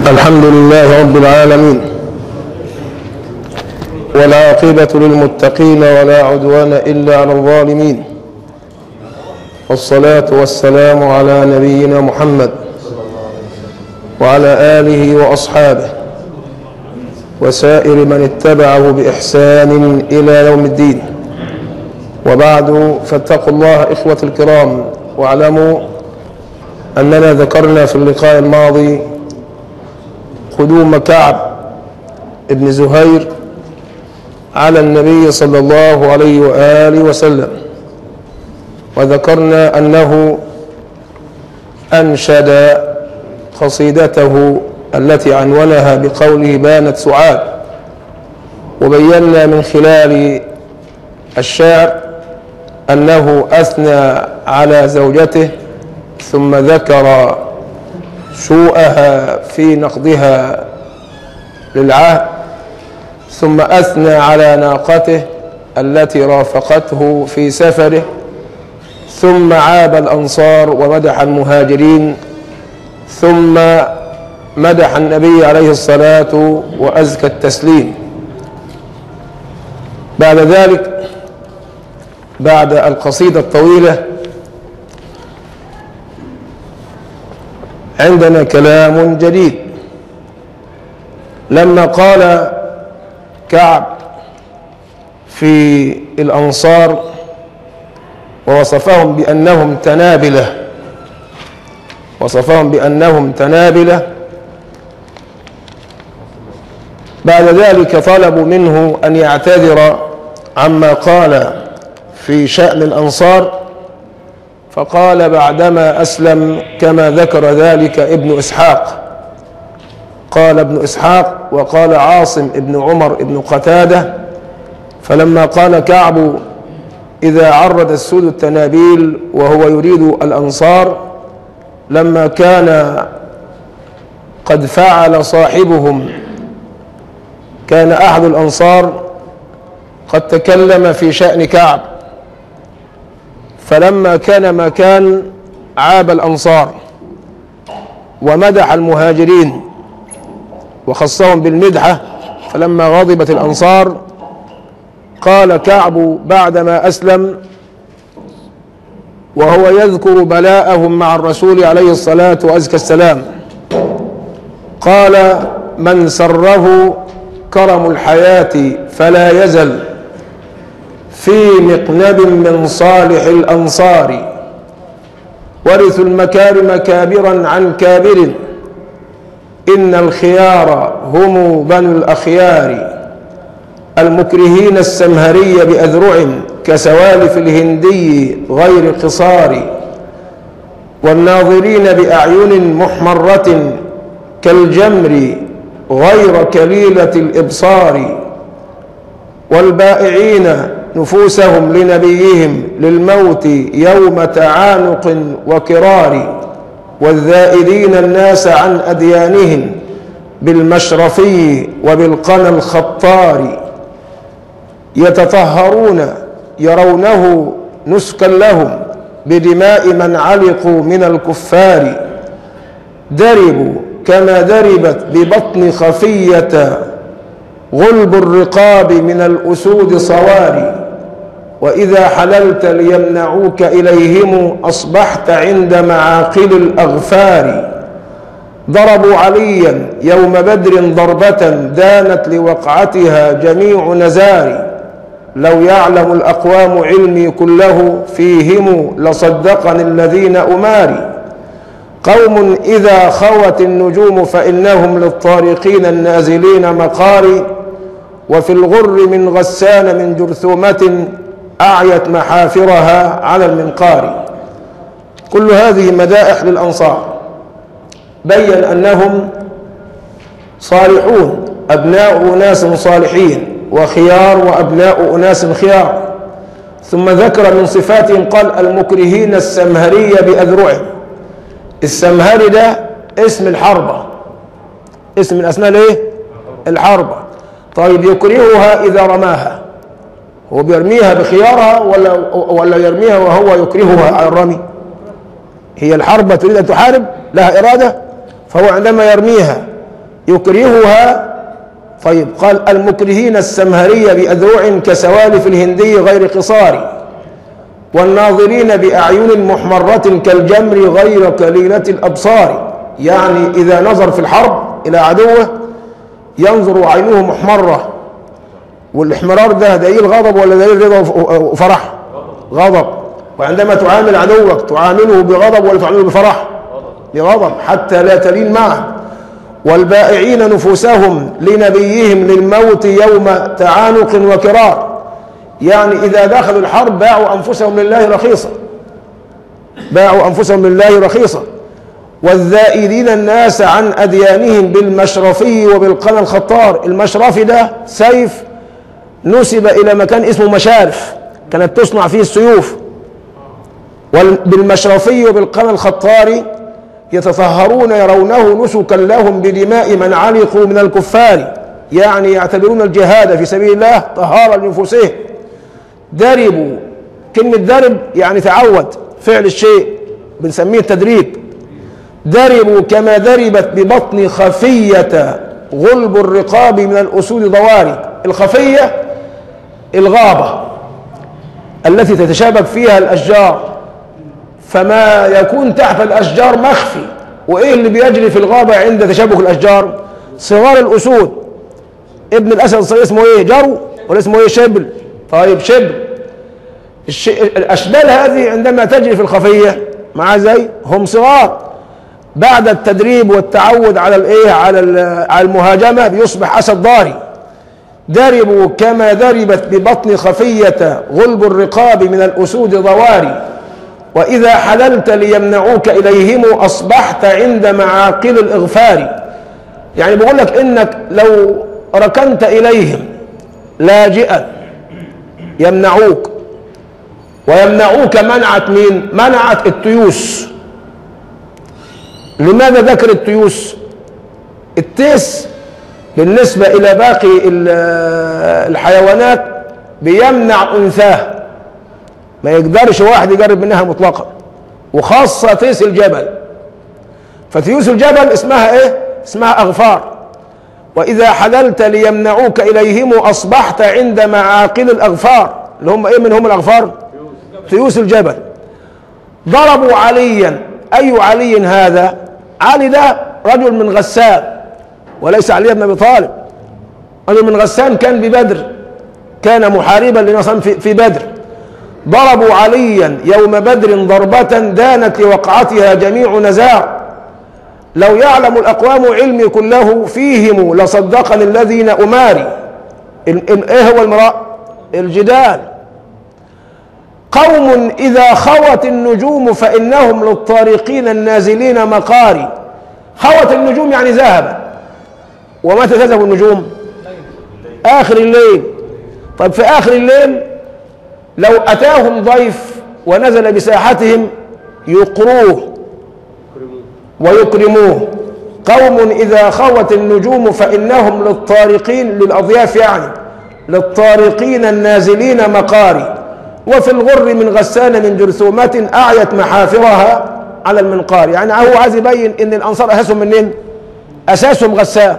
الحمد لله رب العالمين والعاقبة للمتقين ولا عدوان إلا على الظالمين والصلاة والسلام على نبينا محمد وعلى آله وأصحابه وسائر من اتبعه بإحسان إلى يوم الدين وبعد فاتقوا الله إخوة الكرام واعلموا أننا ذكرنا في اللقاء الماضي قدوم كعب ابن زهير على النبي صلى الله عليه وآله وسلم وذكرنا أنه أنشد قصيدته التي عنونها بقوله بانت سعاد وبينا من خلال الشعر أنه أثنى على زوجته ثم ذكر سوءها في نقضها للعهد ثم أثنى على ناقته التي رافقته في سفره ثم عاب الأنصار ومدح المهاجرين ثم مدح النبي عليه الصلاة وأزكى التسليم بعد ذلك بعد القصيدة الطويلة عندنا كلام جديد لما قال كعب في الأنصار ووصفهم بأنهم تنابلة وصفهم بأنهم تنابلة بعد ذلك طلبوا منه أن يعتذر عما قال في شأن الأنصار فقال بعدما أسلم كما ذكر ذلك ابن إسحاق قال ابن إسحاق وقال عاصم ابن عمر ابن قتادة فلما قال كعب إذا عرض السود التنابيل وهو يريد الأنصار لما كان قد فعل صاحبهم كان أحد الأنصار قد تكلم في شأن كعب فلما كان ما كان عاب الأنصار ومدح المهاجرين وخصهم بالمدحة فلما غضبت الأنصار قال كعب بعدما أسلم وهو يذكر بلاءهم مع الرسول عليه الصلاة وأزكى السلام قال من سره كرم الحياة فلا يزل في مقنب من صالح الأنصار ورثوا المكارم كابرا عن كابر إن الخيار هم بنو الأخيار المكرهين السمهري بأذرع كسوالف الهندي غير قصار والناظرين بأعين محمرة كالجمر غير كليلة الإبصار والبائعين نفوسهم لنبيهم للموت يوم تعانق وكرار والذائلين الناس عن أديانهم بالمشرفي وبالقنا الخطار يتطهرون يرونه نسكا لهم بدماء من علقوا من الكفار دربوا كما دربت ببطن خفية غلب الرقاب من الأسود صواري وإذا حللت ليمنعوك إليهم أصبحت عند معاقل الأغفار ضربوا عليا يوم بدر ضربة دانت لوقعتها جميع نزاري لو يعلم الأقوام علمي كله فيهم لصدقني الذين أماري قوم إذا خوت النجوم فإنهم للطارقين النازلين مقاري وفي الغر من غسان من جرثومة أعيت محافرها على المنقار كل هذه مدائح للأنصار بين أنهم صالحون أبناء أناس صالحين وخيار وأبناء أناس خيار ثم ذكر من صفاتهم قال المكرهين السمهري بأذرعهم السمهري ده اسم الحربة اسم من أسماء الايه الحربة طيب يكرهها إذا رماها هو بيرميها بخيارها ولا ولا يرميها وهو يكرهها على الرمي هي الحربة تريد أن تحارب لها إرادة فهو عندما يرميها يكرهها طيب قال المكرهين السمهرية بأذرع كسوالف الهندي غير قصار والناظرين بأعين محمرة كالجمر غير كليلة الأبصار يعني إذا نظر في الحرب إلى عدوه ينظر عينه محمرة والاحمرار ده دليل غضب ولا دليل رضا وفرح غضب وعندما تعامل عدوك تعامله بغضب ولا تعامله بفرح بغضب حتى لا تلين معه والبائعين نفوسهم لنبيهم للموت يوم تعانق وكرار يعني إذا دخلوا الحرب باعوا أنفسهم لله رخيصة باعوا أنفسهم لله رخيصة والذائلين الناس عن أديانهم بالمشرفي وبالقنا الخطار المشرفي ده سيف نسب إلى مكان اسمه مشارف كانت تصنع فيه السيوف وبالمشرفي وبالقنا الخطار يتطهرون يرونه نسكا لهم بدماء من علقوا من الكفار يعني يعتبرون الجهاد في سبيل الله طهارة لنفوسهم دربوا كلمة درب يعني تعود فعل الشيء بنسميه التدريب دربوا كما دربت ببطن خفية غلب الرقاب من الأسود ضواري الخفية الغابة التي تتشابك فيها الأشجار فما يكون تحت الأشجار مخفي وإيه اللي بيجري في الغابة عند تشابك الأشجار صغار الأسود ابن الأسد الصغير اسمه إيه جرو ولا اسمه إيه شبل طيب شبل الش... الأشبال هذه عندما تجري في الخفية مع زي هم صغار بعد التدريب والتعود على الايه على على المهاجمه بيصبح اسد ضاري دربوا كما دربت ببطن خفيه غلب الرقاب من الاسود ضواري واذا حللت ليمنعوك اليهم اصبحت عند معاقل الاغفار يعني بقول لك انك لو ركنت اليهم لاجئا يمنعوك ويمنعوك منعت مين منعت التيوس لماذا ذكر التيوس التيس بالنسبة إلى باقي الحيوانات بيمنع أنثاه ما يقدرش واحد يقرب منها مطلقا وخاصة تيس الجبل فتيوس الجبل اسمها ايه اسمها أغفار وإذا حللت ليمنعوك إليهم أصبحت عند معاقل الأغفار اللي هم ايه من هم الأغفار تيوس الجبل ضربوا عليا أي علي هذا علي ده رجل من غسان وليس علي بن ابي طالب رجل من غسان كان ببدر كان محاربا لنصر في, في بدر ضربوا عليا يوم بدر ضربة دانت لوقعتها جميع نزاع لو يعلم الأقوام علمي كله فيهم لصدقني الذين أماري إيه هو المراء الجدال قوم إذا خوت النجوم فإنهم للطارقين النازلين مقاري خوت النجوم يعني ذهب ومتى تذهب النجوم آخر الليل طيب في آخر الليل لو أتاهم ضيف ونزل بساحتهم يقروه ويكرموه قوم إذا خوت النجوم فإنهم للطارقين للأضياف يعني للطارقين النازلين مقاري وفي الغر من غسان من جرثومة أعيت محافرها على المنقار يعني هو عايز يبين ان الانصار اساسهم منين اساسهم غسان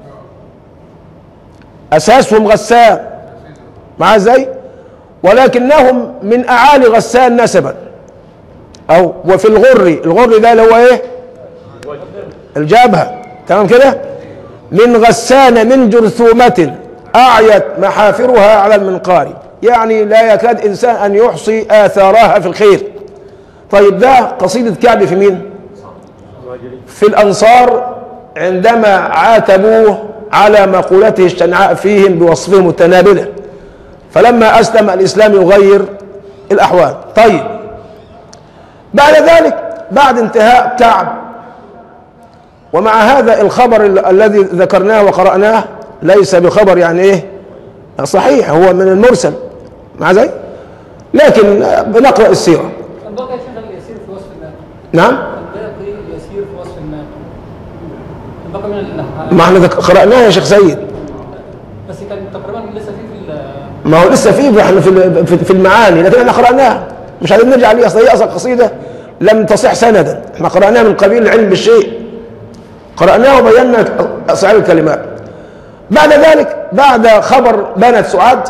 اساسهم غسان معاه ازاي ولكنهم من اعالي غسان نسبا او وفي الغر الغر ده اللي هو ايه الجبهه تمام كده من غسان من جرثومة أعيت محافرها على المنقار يعني لا يكاد إنسان أن يحصي آثارها في الخير طيب ده قصيدة كعب في مين في الأنصار عندما عاتبوه على مقولته الشنعاء فيهم بوصفهم التنابلة فلما أسلم الإسلام يغير الأحوال طيب بعد ذلك بعد انتهاء كعب ومع هذا الخبر الذي ذكرناه وقرأناه ليس بخبر يعني ايه صحيح هو من المرسل مع زي لكن بنقرأ السيرة الباقي شغل يسير في وصف الماء نعم الباقي يسير في وصف الماء الباقي من ال- ما احنا ذك- قرأناه يا شيخ سيد بس كان تقريبا لسه في في ال- ما هو لسه في احنا في في- في المعاني لكن احنا قرأناها مش عايزين نرجع ليه اصل هي اصلا قصيدة لم تصح سندا احنا قرأناها من قبيل العلم بالشيء قرأناه وبينا صحيح الكلمات بعد ذلك بعد خبر بنت سعاد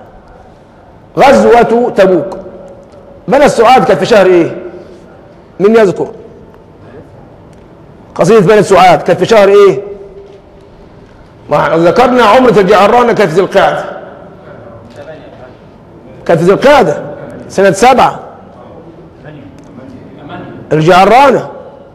غزوة تبوك بنت سعاد كانت في شهر ايه من يذكر قصيدة بنت سعاد كانت في شهر ايه ما احنا ذكرنا عمرة الجعرانة كانت في ذي القعدة كانت في ذي القعدة سنة سبعة الجعرانة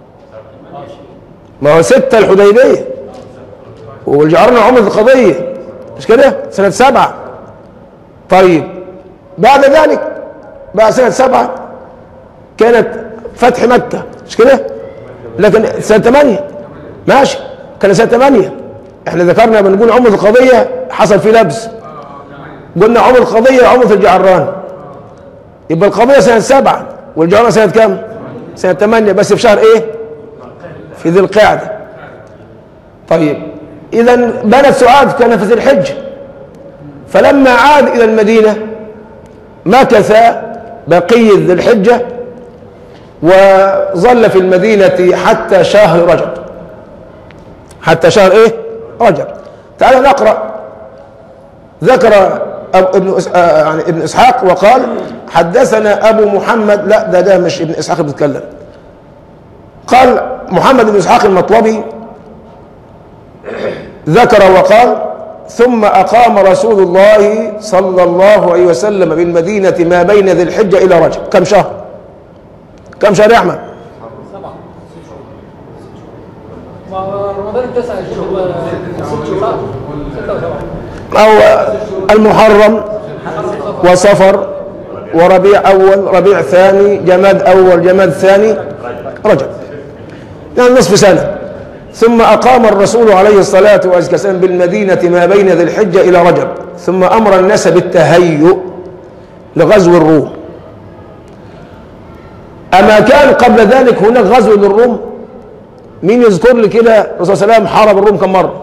ما هو ستة الحديبية والجعرانة عمرة القضية مش كده سنة سبعة طيب بعد ذلك بعد سنة سبعة كانت فتح مكة مش كده لكن سنة ثمانية ماشي كان سنة ثمانية احنا ذكرنا بنقول عمرة القضية حصل فيه لبس قلنا عمرة القضية عمرة الجعران يبقى القضية سنة سبعة والجعران سنة كام سنة ثمانية بس في شهر ايه في ذي القعدة طيب اذا بنت سعاد كان في ذي الحجة فلما عاد الى المدينة مكث بقية ذي الحجة وظل في المدينة حتى شهر رجب حتى شهر ايه رجب تعال نقرأ ذكر أب- ابن إس- آه، يعني ابن اسحاق وقال حدثنا ابو محمد لا ده ده مش ابن اسحاق بيتكلم قال محمد بن اسحاق المطلبي ذكر وقال ثم اقام رسول الله صلى الله عليه وسلم بالمدينه ما بين ذي الحجه الى رجب كم شهر كم شهر يا احمد سبعة ما رمضان التاسع يا شيخ هو ست شهور ستة وسبعة أو المحرم وصفر وربيع أول ربيع ثاني جماد أول جماد ثاني رجب يعني نصف سنة ثم أقام الرسول عليه الصلاة والسلام بالمدينة ما بين ذي الحجة إلى رجب ثم أمر الناس بالتهيؤ لغزو الروم أما كان قبل ذلك هناك غزو للروم مين يذكر لي كده الرسول صلى الله عليه وسلم حارب الروم كم مرة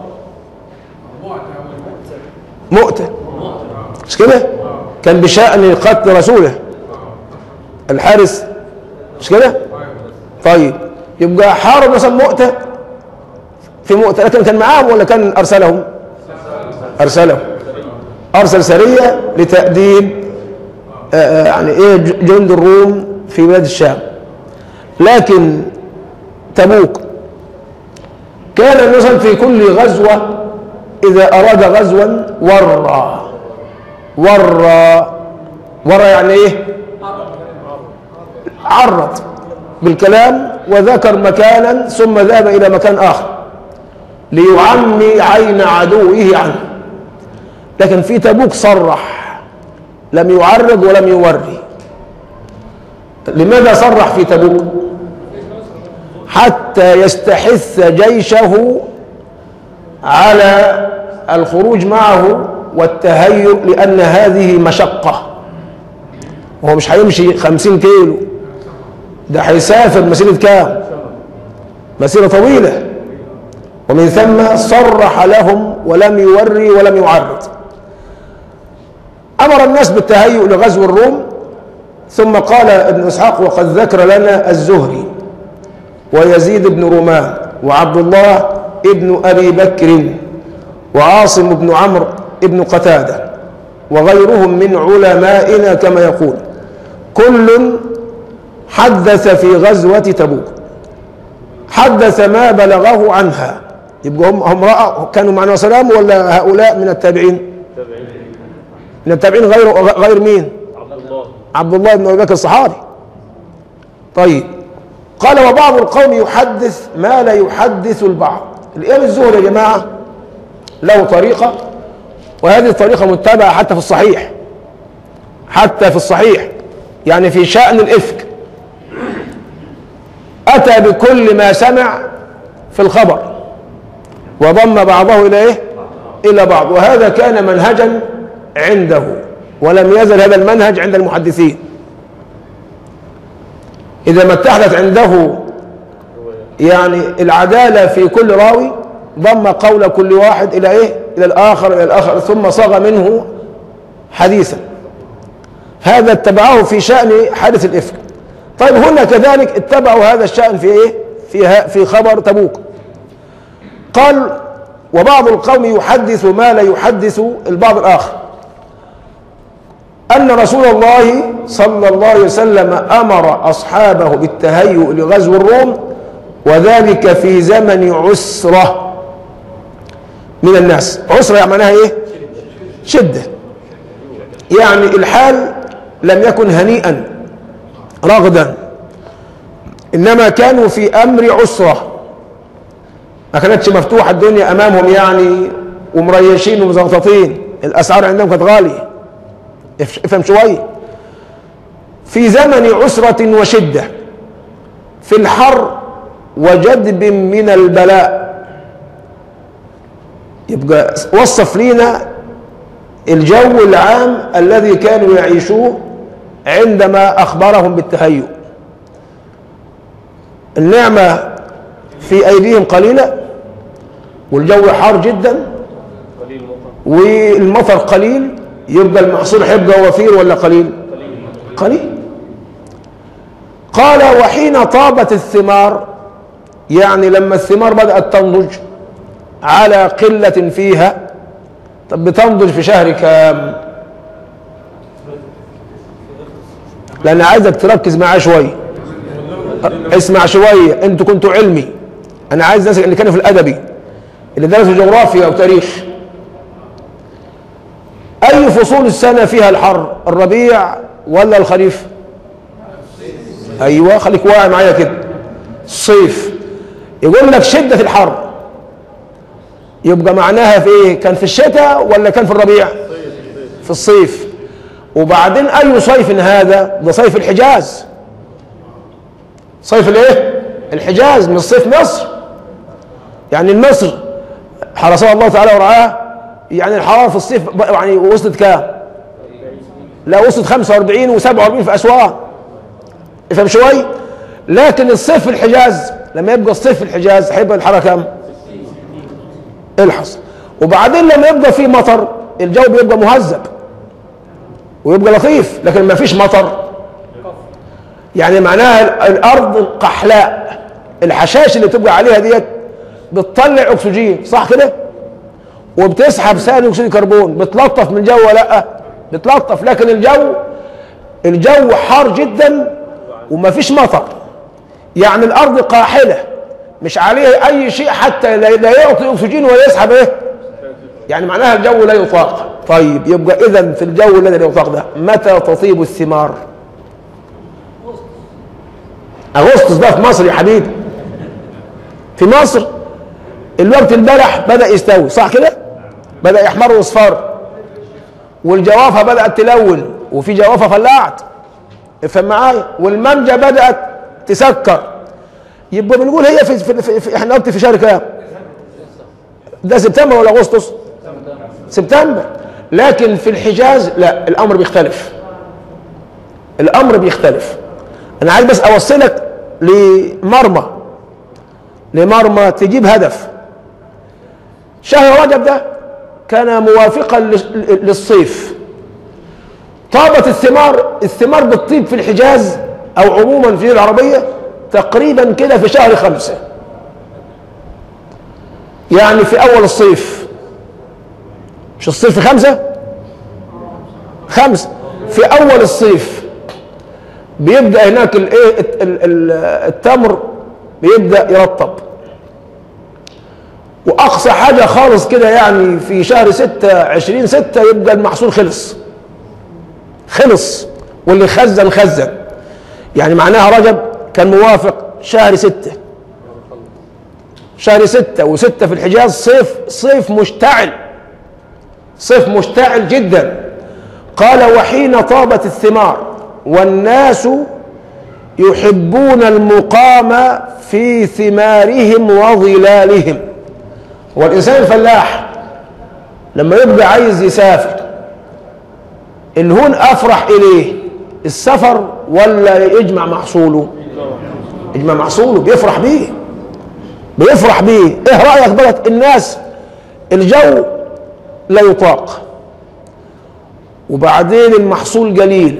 مؤتة مش كده كان بشأن قتل رسوله الحارس مش كده طيب يبقى حارب مثلا مؤتة في مؤتة لكن كان معاهم ولا كان أرسلهم أرسلهم أرسل سرية لتأديب آه، آه، يعني إيه ج- جند الروم في بلاد الشام لكن تبوك كان مثلا في كل غزوة إذا أراد غزوا ورى ورى ورى يعني إيه عرض بالكلام وذكر مكانا ثم ذهب إلى مكان آخر ليعمي عين عدوه عنه لكن في تبوك صرح لم يعرض ولم يوري لماذا صرح في تبوك حتى يستحث جيشه على الخروج معه والتهيؤ لأن هذه مشقة وهو مش هيمشي خمسين كيلو ده هيسافر مسيرة كام مسيرة طويلة ومن ثم صرح لهم ولم يوري ولم يعرض أمر الناس بالتهيؤ لغزو الروم ثم قال ابن إسحاق وقد ذكر لنا الزهري ويزيد بن رومان وعبد الله ابن أبي بكر وعاصم بن عمرو ابن قتادة وغيرهم من علمائنا كما يقول كل حدث في غزوة تبوك حدث ما بلغه عنها يبقى هم هم رأوا كانوا معنا سلام ولا هؤلاء من التابعين من التابعين غير غير مين عبد الله بن ابي بكر الصحابي طيب قال وبعض القوم يحدث ما لا يحدث البعض الامام الزهري يا جماعه له طريقه وهذه الطريقه متبعه حتى في الصحيح حتى في الصحيح يعني في شأن الإفك أتى بكل ما سمع في الخبر وضم بعضه إلى إيه؟ إلى بعض وهذا كان منهجا عنده ولم يزل هذا المنهج عند المحدثين إذا ما اتحدت عنده يعني العدالة في كل راوي ضم قول كل واحد إلى إيه؟ إلى الآخر إلى الآخر ثم صاغ منه حديثا هذا اتبعه في شأن حادث الإفك طيب هنا كذلك اتبعوا هذا الشأن في إيه؟ في, ها في خبر تبوك قال وبعض القوم يحدث ما لا يحدث البعض الآخر أن رسول الله صلى الله عليه وسلم أمر أصحابه بالتهيؤ لغزو الروم وذلك في زمن عسرة من الناس عسرة يعني معناها إيه؟ شدة يعني الحال لم يكن هنيئا رغدا إنما كانوا في أمر عسرة ما كانتش مفتوحة الدنيا أمامهم يعني ومريشين ومزغططين الأسعار عندهم كانت غالية افهم شوية في زمن عسرة وشدة في الحر وجدب من البلاء يبقى وصف لنا الجو العام الذي كانوا يعيشوه عندما أخبرهم بالتهيؤ النعمة في أيديهم قليلة والجو حار جدا والمطر قليل يبقى المحصول هيبقى وفير ولا قليل قليل قال وحين طابت الثمار يعني لما الثمار بدأت تنضج على قلة فيها طب بتنضج في شهر كام لأن عايزك تركز معاه شوية اسمع شوية انتوا كنتوا علمي انا عايز الناس اللي كانوا في الادبي اللي درسوا جغرافيا وتاريخ اي فصول السنة فيها الحر الربيع ولا الخريف ايوه خليك واعي معايا كده الصيف يقول لك شدة الحر يبقى معناها في ايه كان في الشتاء ولا كان في الربيع في الصيف وبعدين اي صيف هذا ده صيف الحجاز صيف الايه الحجاز من صيف مصر يعني مصر حرسها الله تعالى ورعاه يعني الحراره في الصيف يعني وصلت كام لا وصلت 45 و47 في اسوان افهم شوي لكن الصيف في الحجاز لما يبقى الصيف في الحجاز هيبقى الحراره كام الحص وبعدين لما يبقى في مطر الجو بيبقى مهذب ويبقى لطيف لكن ما فيش مطر يعني معناها الارض قحلاء الحشائش اللي بتبقى عليها ديت بتطلع اكسجين صح كده وبتسحب ثاني اكسيد الكربون بتلطف من الجو ولا لا بتلطف لكن الجو الجو حار جدا ومفيش مطر يعني الارض قاحله مش عليها اي شيء حتى لا يعطي اكسجين ولا يسحب ايه يعني معناها الجو لا يطاق طيب يبقى اذا في الجو الذي لا يطاق ده متى تطيب الثمار اغسطس ده في مصر يا حبيبي في مصر الوقت البلح بدا يستوي صح كده بدا يحمر واصفر والجوافه بدات تلون وفي جوافه فلعت افهم معايا والمانجا بدات تسكر يبقى بنقول هي في, في, في, في احنا وقت في شهر كام ده سبتمبر ولا اغسطس سبتمبر لكن في الحجاز لا الامر بيختلف الامر بيختلف انا عايز بس اوصلك لمرمى لمرمى تجيب هدف شهر رجب ده كان موافقا للصيف طابت الثمار الثمار بتطيب في الحجاز او عموما في العربية تقريبا كده في شهر خمسة يعني في اول الصيف مش الصيف في خمسة خمسة في اول الصيف بيبدا هناك الايه التمر بيبدا يرطب واقصى حاجه خالص كده يعني في شهر ستة عشرين ستة يبقى المحصول خلص خلص واللي خزن خزن يعني معناها رجب كان موافق شهر ستة شهر ستة وستة في الحجاز صيف صيف مشتعل صيف مشتعل جدا قال وحين طابت الثمار والناس يحبون المقام في ثمارهم وظلالهم والإنسان الفلاح لما يبقى عايز يسافر الهون أفرح إليه السفر ولا يجمع محصوله يجمع محصوله بيفرح بيه بيفرح بيه ايه رأيك بقى الناس الجو لا يطاق وبعدين المحصول قليل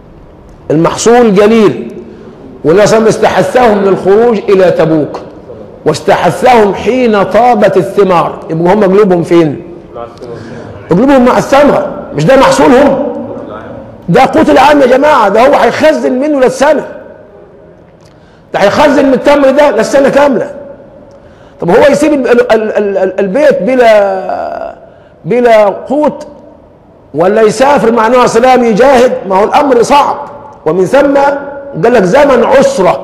المحصول قليل والناس استحثهم للخروج الى تبوك واستحثهم حين طابت الثمار يبقوا هم قلوبهم فين قلوبهم مع الثمرة مش ده محصولهم ده قوت العام يا جماعة ده هو هيخزن منه للسنة ده هيخزن من التمر ده للسنة كاملة طب هو يسيب ال- ال- ال- ال- البيت بلا بلا قوت ولا يسافر مع النبي عليه السلام يجاهد ما هو الامر صعب ومن ثم قال لك زمن عسره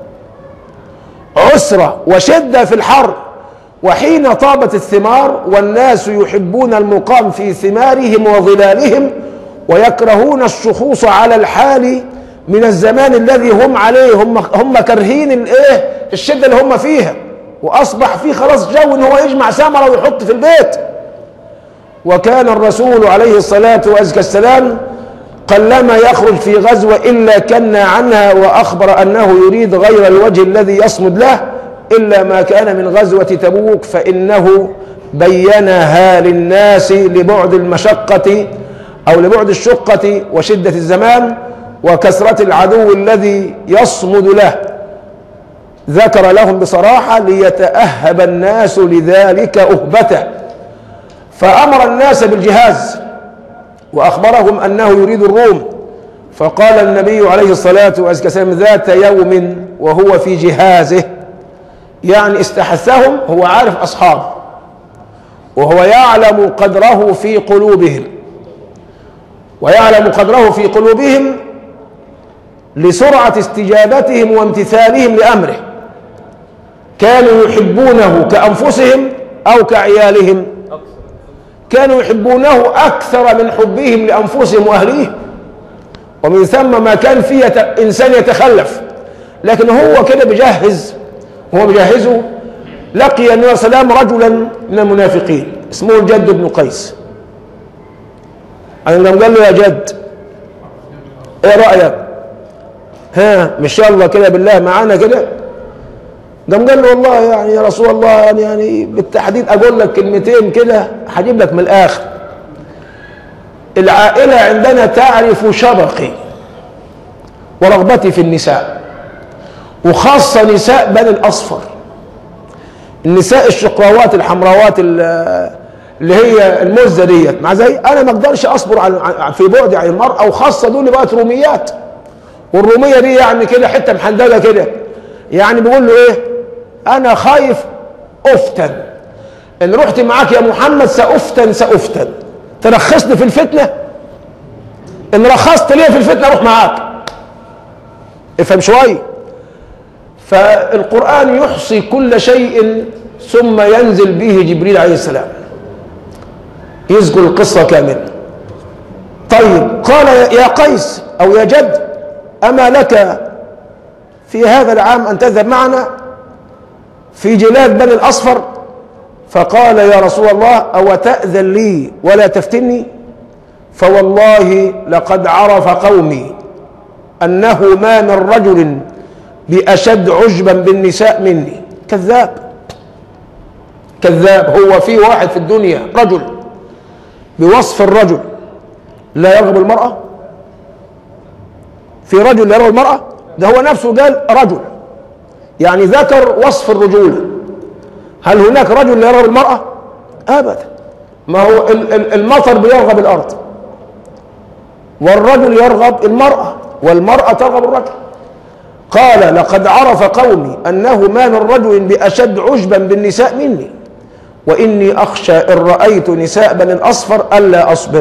عسره وشده في الحر وحين طابت الثمار والناس يحبون المقام في ثمارهم وظلالهم ويكرهون الشخوص على الحال من الزمان الذي هم عليه هم هم كارهين الايه الشده اللي هم فيها واصبح في خلاص جو ان هو يجمع ثمره ويحط في البيت وكان الرسول عليه الصلاة وأزكى السلام قلما يخرج في غزوة إلا كنا عنها وأخبر أنه يريد غير الوجه الذي يصمد له إلا ما كان من غزوة تبوك فإنه بينها للناس لبعد المشقة أو لبعد الشقة وشدة الزمان وكثرة العدو الذي يصمد له ذكر لهم بصراحة ليتأهب الناس لذلك أهبته فأمر الناس بالجهاز وأخبرهم أنه يريد الروم فقال النبي عليه الصلاة والسلام ذات يوم وهو في جهازه يعني استحثهم هو عارف أصحابه وهو يعلم قدره في قلوبهم ويعلم قدره في قلوبهم لسرعة استجابتهم وامتثالهم لأمره كانوا يحبونه كأنفسهم أو كعيالهم كانوا يحبونه أكثر من حبهم لأنفسهم وأهليهم ومن ثم ما كان فيه يت- إنسان يتخلف لكن هو كده بيجهز هو بيجهزه لقي النبي صلى الله عليه وسلم رجلا من المنافقين اسمه الجد بن قيس أنا قال له يا جد ايه رأيك ها مش يلا كده بالله معانا كده قام قال له والله يعني يا رسول الله يعني, يعني بالتحديد اقول لك كلمتين كده هجيب لك من الاخر العائله عندنا تعرف شبقي ورغبتي في النساء وخاصه نساء بني الاصفر النساء الشقراوات الحمراوات ال- اللي هي المزه ديت مع زي انا ما اقدرش اصبر على عن- في بعدي عن المراه وخاصه دول بقت روميات والروميه دي يعني كده حته محندقه كده يعني بيقول له ايه انا خايف افتن ان رحت معاك يا محمد سافتن سافتن ترخصني في الفتنه ان رخصت لي في الفتنه اروح معاك افهم شويه فالقران يحصي كل شيء ثم ينزل به جبريل عليه السلام يذكر القصه كامله طيب قال يا قيس او يا جد اما لك في هذا العام أن تذهب معنا في جلاد بني الأصفر فقال يا رسول الله أو تأذن لي ولا تفتني فوالله لقد عرف قومي أنه ما من رجل بأشد عجبا بالنساء مني كذاب كذاب هو في واحد في الدنيا رجل بوصف الرجل لا يرغب المرأة في رجل لا يرغب المرأة ده هو نفسه قال رجل يعني ذكر وصف الرجولة هل هناك رجل لا يرغب المرأة أبدا ما هو ال- ال- المطر بيرغب الأرض والرجل يرغب المرأة والمرأة ترغب الرجل قال لقد عرف قومي أنه ما من رجل بأشد عجبا بالنساء مني وإني أخشى إن رأيت نساء بني الأصفر ألا أصبر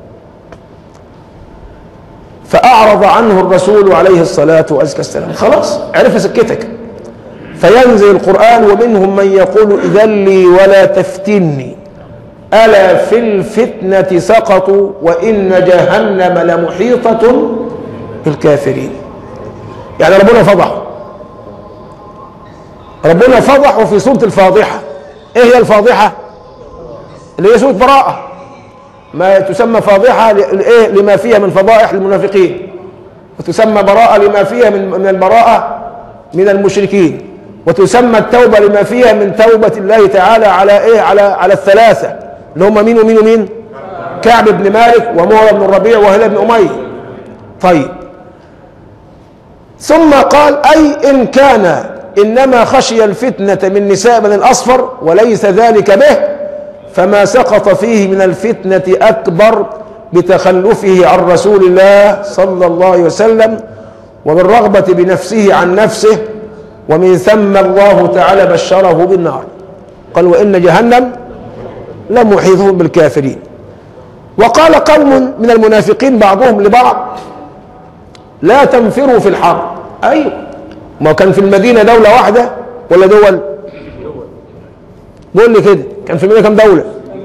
فأعرض عنه الرسول عليه الصلاة والسلام خلاص عرف سكتك فينزل القرآن ومنهم من يقول إذن لي ولا تفتني ألا في الفتنة سقطوا وإن جهنم لمحيطة بالكافرين يعني ربنا فضح ربنا فضحه في سورة الفاضحة ايه هي الفاضحة اللي هي سورة براءة ما تسمى فاضحة ل- لإيه لما فيها من فضائح المنافقين وتسمى براءة لما فيها من من البراءة من المشركين وتسمى التوبة لما فيها من توبة الله تعالى على ايه على على الثلاثة اللي هم مين ومين ومين كعب بن مالك ومولى بن الربيع وهلال بن أمية طيب ثم قال أي إن كان إنما خشي الفتنة من نساء بني الأصفر وليس ذلك به فما سقط فيه من الفتنة أكبر بتخلفه عن رسول الله صلى الله عليه وسلم وبالرغبة بنفسه عن نفسه ومن ثم الله تعالى بشره بالنار قال وإن جهنم لمحيطهم بالكافرين وقال قوم من المنافقين بعضهم لبعض لا تنفروا في الحرب أيوه ما كان في المدينة دولة واحدة ولا دول قول لي كده كان في المدينة كم دولة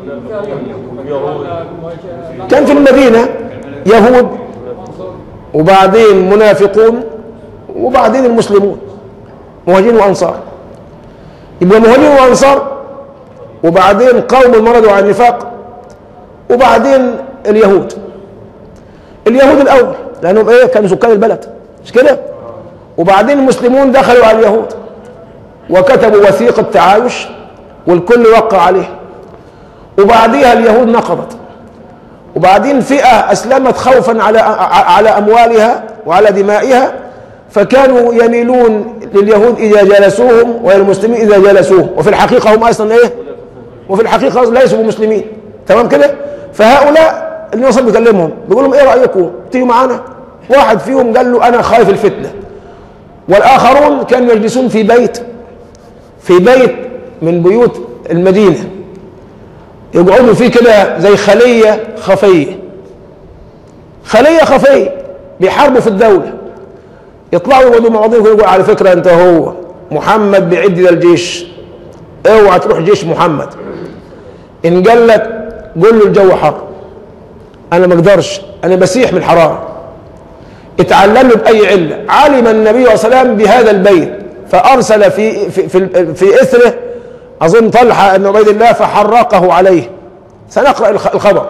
كان في المدينة يهود وبعدين منافقون وبعدين المسلمون مهاجرين وأنصار يبقى مهاجرين وأنصار وبعدين قوم مرضوا على النفاق وبعدين اليهود اليهود الأول لأنهم إيه كانوا سكان البلد مش كده وبعدين المسلمون دخلوا على اليهود وكتبوا وثيقة تعايش والكل وقع عليه وبعديها اليهود نقضت وبعدين فئة أسلمت خوفا على على أموالها وعلى دمائها فكانوا يميلون لليهود إذا جلسوهم وللمسلمين إذا جلسوهم وفي الحقيقة هم أصلا إيه؟ وفي الحقيقة ليسوا مسلمين تمام كده؟ فهؤلاء اللي وصل بيكلمهم بيقول لهم إيه رأيكم؟ تيجوا معانا؟ واحد فيهم قال له أنا خايف الفتنة والآخرون كانوا يجلسون في بيت في بيت من بيوت المدينة يقعدوا فيه كده زي خلية خفية خلية خفية بيحاربوا في الدولة يطلعوا يقعدوا مع بعضهم يقولوا على فكرة أنت هو محمد بيعد للجيش اوعى تروح جيش محمد إن قال لك قول له الجو حر أنا ما أقدرش أنا بسيح من الحرارة اتعلم له بأي علة علم النبي صلى الله عليه وسلم بهذا البيت فأرسل في في في, في إثره أظن طلحة بن عبيد الله فحرقه عليه سنقرأ الخبر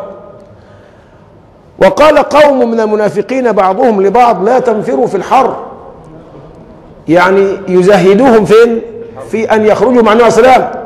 وقال قوم من المنافقين بعضهم لبعض لا تنفروا في الحر يعني يزهدوهم فين في أن يخرجوا مع النبي صلى الله عليه وسلم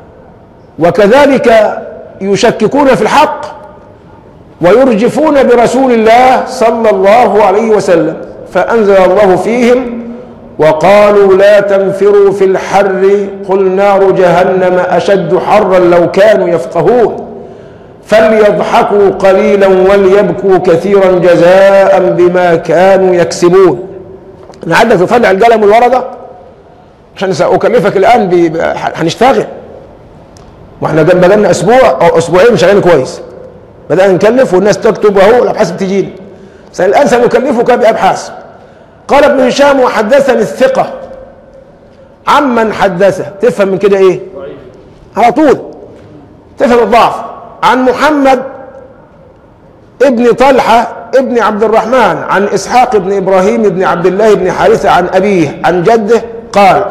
وكذلك يشككون في الحق ويرجفون برسول الله صلى الله عليه وسلم فأنزل الله فيهم وقالوا لا تنفروا في الحر قل نار جهنم أشد حرا لو كانوا يفقهون فليضحكوا قليلا وليبكوا كثيرا جزاء بما كانوا يكسبون أنا عندك تطلع القلم والورقة عشان سأكلفك الآن ب... هنشتغل واحنا بقالنا أسبوع أو أسبوعين شغالين كويس بدأنا نكلف والناس تكتب وهو الأبحاث بتجيني الآن سنكلفك بأبحاث قال ابن هشام وحدثني الثقة عمن حدثه تفهم من كده ايه على طول تفهم الضعف عن محمد ابن طلحة ابن عبد الرحمن عن إسحاق بن إبراهيم بن عبد الله بن حارثة عن أبيه عن جده قال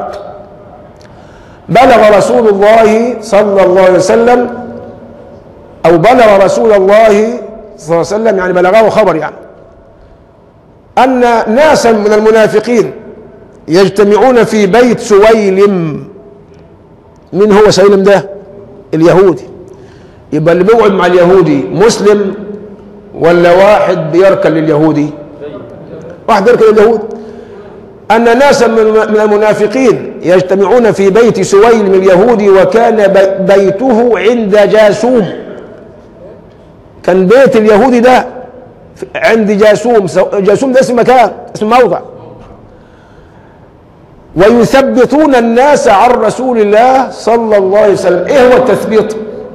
بلغ رسول الله صلى الله عليه وسلم أو بلغ رسول الله صلى الله عليه وسلم يعني بلغه خبر يعني أن ناسا من المنافقين يجتمعون في بيت سويلم من هو سويلم ده اليهودي يبقى اللي بيقعد مع اليهودي مسلم ولا واحد بيركن لليهودي واحد بيركن لليهود أن ناسا من المنافقين يجتمعون في بيت سويلم اليهودي وكان بيته عند جاسوم كان بيت اليهودي ده عند جاسوم جاسوم ده اسم مكان اسم موضع ويثبتون الناس عن رسول الله صلى الله عليه وسلم ايه هو التثبيت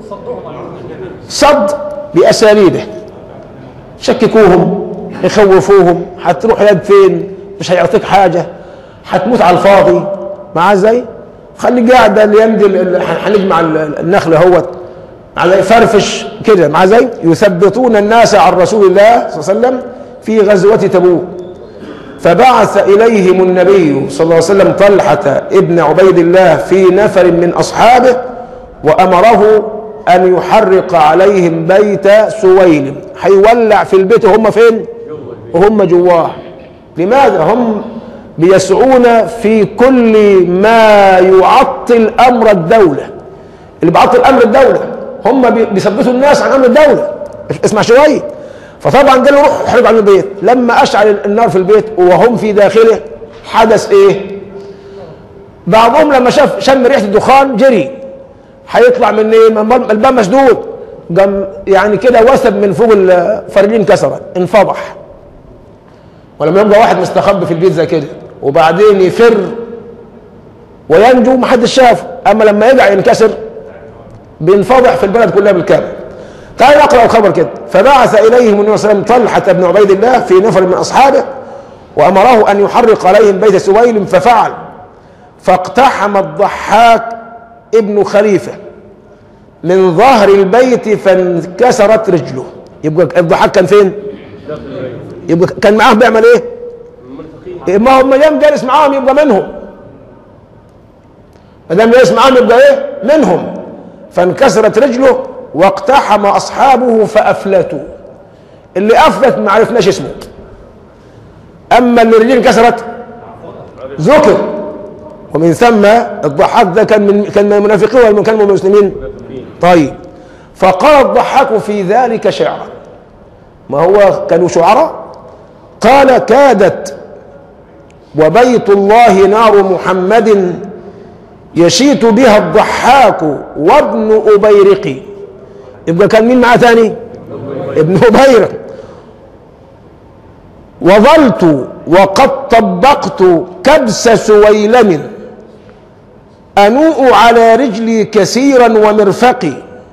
صد باساليبه شككوهم يخوفوهم هتروح يد فين مش هيعطيك حاجه هتموت على الفاضي معاه ازاي خليك قاعد ده اللي يمدي هنجمع النخل اهوت على يفرفش كده مع زي يثبتون الناس عن رسول الله صلى الله عليه وسلم في غزوة تبوك فبعث إليهم النبي صلى الله عليه وسلم طلحة ابن عبيد الله في نفر من أصحابه وأمره أن يحرق عليهم بيت سويل هيولع في البيت وهم فين وهم جواه لماذا هم بيسعون في كل ما يعطل أمر الدولة اللي بيعطل أمر الدولة هم بيثبتوا الناس عن امر الدوله اسمع شويه فطبعا قال له روح احرق عن البيت لما اشعل النار في البيت وهم في داخله حدث ايه بعضهم لما شاف شم ريحه الدخان جري هيطلع من ايه من الباب- الباب مسدود قام يعني كده وثب من فوق الفريلين انكسرت انفضح ولما يبقى واحد مستخبي في البيت زي كده وبعدين يفر وينجو محدش شافه اما لما يرجع ينكسر بينفضح في البلد كلها بالكامل تعال نقرا الخبر كده فبعث اليهم النبي صلى الله عليه وسلم طلحه بن عبيد الله في نفر من اصحابه وامره ان يحرق عليهم بيت سويل ففعل فاقتحم الضحاك ابن خليفه من ظهر البيت فانكسرت رجله يبقى الضحاك كان فين؟ يبقى كان معاهم بيعمل ايه؟ ما هو ما دام جالس معاهم يبقى منهم ما دام جالس معاهم يبقى ايه؟ منهم فانكسرت رجله واقتحم اصحابه فافلتوا اللي افلت ما عرفناش اسمه اما اللي رجليه انكسرت ذكر ومن ثم الضحاك ده كان من كان من المنافقين ولا كان من المسلمين؟ طيب فقال الضحاك في ذلك شعرا ما هو كانوا شعراء قال كادت وبيت الله نار محمد يشيت بها الضحاك وابن أبيرق يبقى كان مين معاه ثاني ابن أبيرق وظلت وقد طبقت كبس سويلم أنوء على رجلي كثيرا ومرفقي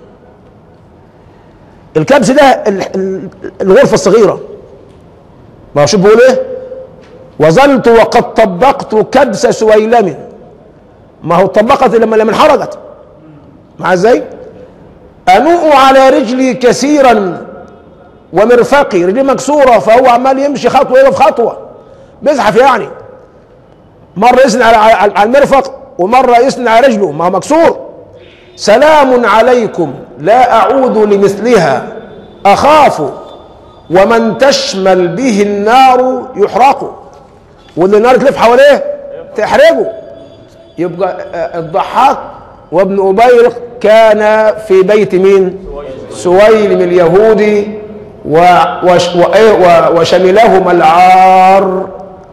الكبس ده ال- ال- الغرفة الصغيرة ما هو شو بيقول ايه وظلت وقد طبقت كبس سويلم ما هو طبقت لما لما انحرقت مع ازاي انوء على رجلي كثيرا ومرفقي رجلي مكسوره فهو عمال يمشي خطوه يقف خطوه بيزحف يعني مره يسند على على على المرفق ومره يسند على رجله ما هو مكسور سلام عليكم لا اعود لمثلها اخاف ومن تشمل به النار يحرق واللي النار تلف حواليه تحرقه يبقى آه، الضحاك وابن أبيرق كان في بيت مين سويلم اليهودي و وش وإيه و- وشملهما العار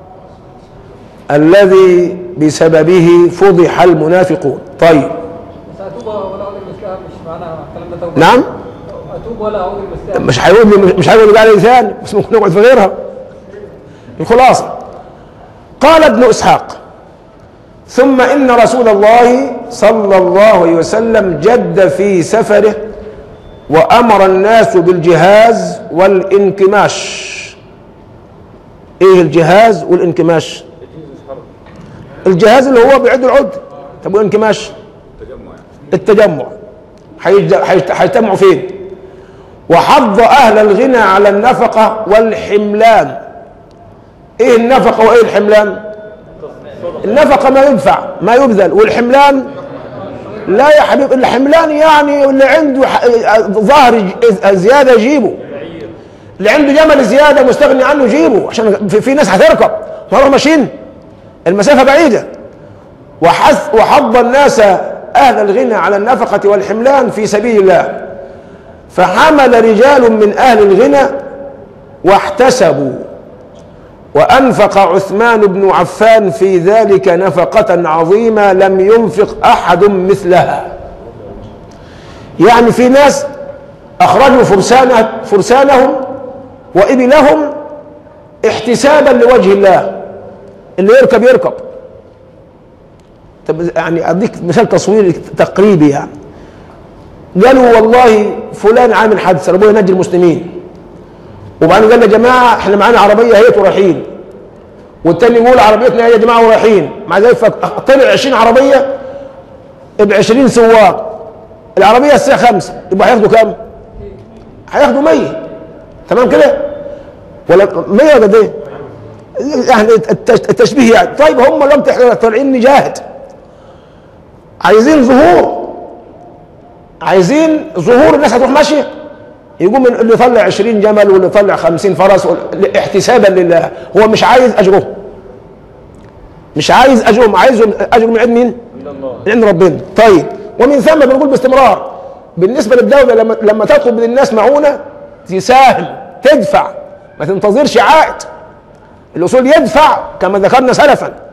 الذي بسببه فضح المنافقون طيب بس اتوب ولا اعود لمثلها مش معناها الكلام ده توبه نعم اتوب ولا اعود لمثلها مش هيقول لي مش هيقول لي ثاني بس ممكن نقعد في غيرها الخلاصة قال ابن إسحاق ثم إن رسول الله صلى الله عليه وسلم جد في سفره وأمر الناس بالجهاز والانكماش إيه الجهاز والانكماش الجهاز اللي هو بيعد العد طب والانكماش التجمع هيجد- هيجت- هيجتمعوا فين وحض أهل الغنى على النفقة والحملان إيه النفقة وإيه الحملان النفقة ما يدفع ما يبذل والحملان لا يا حبيب الحملان يعني اللي عنده ح- ظهر ج- زيادة يجيبه اللي عنده جمل زيادة مستغني عنه يجيبه عشان في, في ناس هتركب ما هم ماشيين المسافة بعيدة وحث وحض الناس أهل الغنى على النفقة والحملان في سبيل الله فحمل رجال من أهل الغنى واحتسبوا وأنفق عثمان بن عفان في ذلك نفقة عظيمة لم ينفق أحد مثلها يعني في ناس أخرجوا فرسانه فرسانهم وإبلهم احتسابا لوجه الله اللي يركب يركب طب يعني أديك مثال تصويري تقريبي يعني قالوا والله فلان عامل حادثه ربنا ينجي المسلمين وبعدين قال يا جماعه احنا معانا عربيه هيت ورايحين والتاني يقول عربيتنا هي يا جماعه ورايحين مع ذلك فك- طلع 20 عربيه ب 20 سواق العربيه الساعه 5 يبقى هياخدوا كام؟ هياخدوا 100 تمام كده؟ ولا 100 ولا قد ايه؟ يعني التش- التشبيه يعني طيب هم لم تح- طالعين نجاهد عايزين ظهور عايزين ظهور الناس هتروح ماشيه يقوم من اللي يطلع 20 جمل واللي يطلع 50 فرس وال- احتسابا لله هو مش عايز اجره مش عايز اجرهم عايزهم اجر من عند مين؟ من عند ربنا طيب ومن ثم بنقول باستمرار بالنسبه للدوله لما لما تطلب من الناس معونه تساهم تدفع ما تنتظرش عائد الاصول يدفع كما ذكرنا سلفا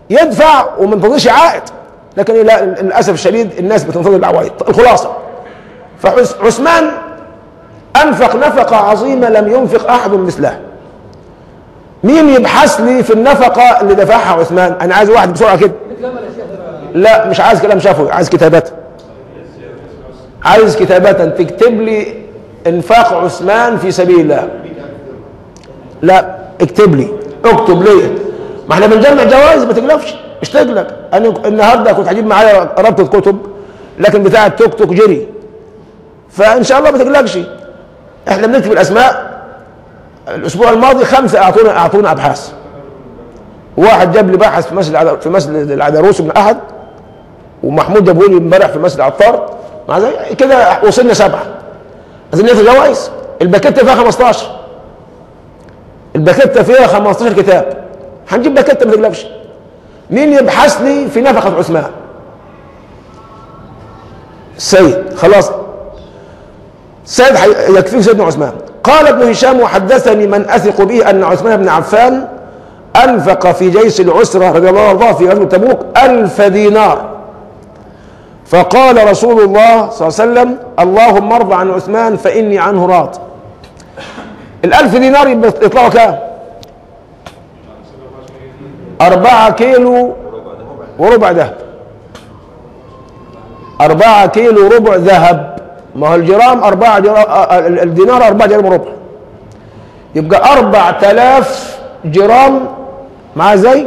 يدفع وما ينتظرش عائد لكن لا للاسف الشديد الناس بتنتظر العوائد الخلاصه فعثمان انفق نفقه عظيمه لم ينفق احد مثلها مين يبحث لي في النفقه اللي دفعها عثمان انا عايز واحد بسرعه كده نتجمل يا شيخ لا مش عايز كلام شفوي عايز كتابات عايز كتابات تكتب لي انفاق عثمان في سبيل الله لا اكتب لي اكتب لي ما احنا بنجمع جوائز ما تقلقش مش تقلق انا النهارده كنت هجيب معايا ربطه كتب لكن بتاع التوك توك جري فان شاء الله ما تقلقش احنا بنكتب الاسماء الاسبوع الماضي خمسه اعطونا اعطونا ابحاث واحد جاب لي باحث في مسجد العد- في مسجد العدروس بن احد ومحمود جابوا لي امبارح في مسجد عطار مع ذلك كده وصلنا سبعه عايزين ناخد جوائز الباكيته فيها 15 الباكيته فيها 15 كتاب هنجيب باكيته ما تقلقش مين يبحث لي في نفقه عثمان السيد خلاص سيد حي- يكفيه سيدنا عثمان قال ابن هشام وحدثني من اثق به ان عثمان بن عفان انفق في جيش العسره رضي الله عنه في غزوه تبوك ألف دينار فقال رسول الله صلى الله عليه وسلم اللهم ارض عن عثمان فاني عنه راض الألف دينار يبقى يطلعوا كام؟ أربعة كيلو وربع ذهب أربعة كيلو ربع ذهب ما هو الجرام أربعة جرام الدينار أربعة جرام وربع يبقى أربع تلاف جرام مع زي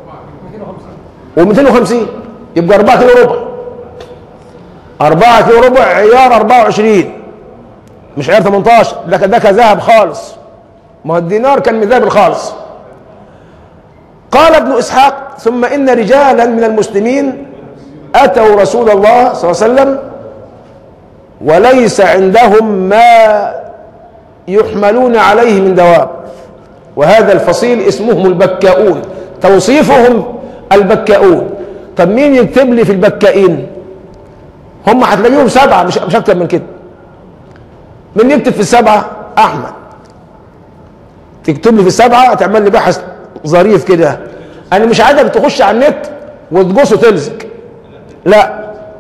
و250 يبقى أربعة كيلو ربع أربعة كيلو ربع عيار 24 مش عيار 18 لكن ده كذهب خالص ما هو الدينار كان من ذهب الخالص قال ابن اسحاق ثم ان رجالا من المسلمين اتوا رسول الله صلى الله عليه وسلم وليس عندهم ما يحملون عليه من دواب وهذا الفصيل اسمهم البكاؤون توصيفهم البكاؤون طب مين يكتب لي في البكائين هم هتلاقيهم سبعه مش مش اكتر من كده من يكتب في السبعه احمد تكتب لي في السبعه تعمل لي بحث ظريف كده انا مش عايزك تخش على النت وتجوز وتلزق لا